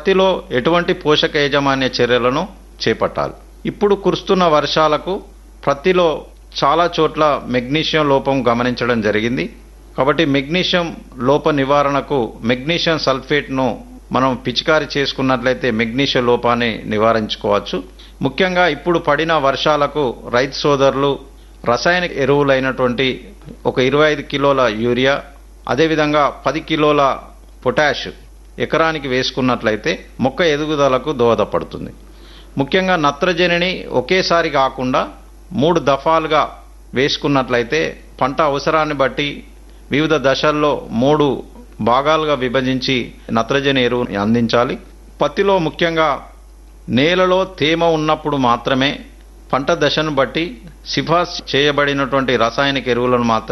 పత్తిలో ఎటువంటి పోషక యాజమాన్య చర్యలను చేపట్టాలి ఇప్పుడు కురుస్తున్న వర్షాలకు పత్తిలో చాలా చోట్ల మెగ్నీషియం లోపం గమనించడం జరిగింది కాబట్టి మెగ్నీషియం లోప నివారణకు మెగ్నీషియం సల్ఫేట్ను మనం పిచికారి చేసుకున్నట్లయితే మెగ్నీషియం లోపాన్ని నివారించుకోవచ్చు ముఖ్యంగా ఇప్పుడు పడిన వర్షాలకు రైతు సోదరులు రసాయనిక ఎరువులైనటువంటి ఒక ఇరవై ఐదు కిలోల యూరియా అదేవిధంగా పది కిలోల పొటాష్ ఎకరానికి వేసుకున్నట్లయితే మొక్క ఎదుగుదలకు దోహదపడుతుంది ముఖ్యంగా నత్రజనిని ఒకేసారి కాకుండా మూడు దఫాలుగా వేసుకున్నట్లయితే పంట అవసరాన్ని బట్టి వివిధ దశల్లో మూడు భాగాలుగా విభజించి నత్రజని ఎరువుని అందించాలి పత్తిలో ముఖ్యంగా నేలలో తేమ ఉన్నప్పుడు మాత్రమే పంట దశను బట్టి సిఫార్సు చేయబడినటువంటి రసాయనిక ఎరువులను మాత్రం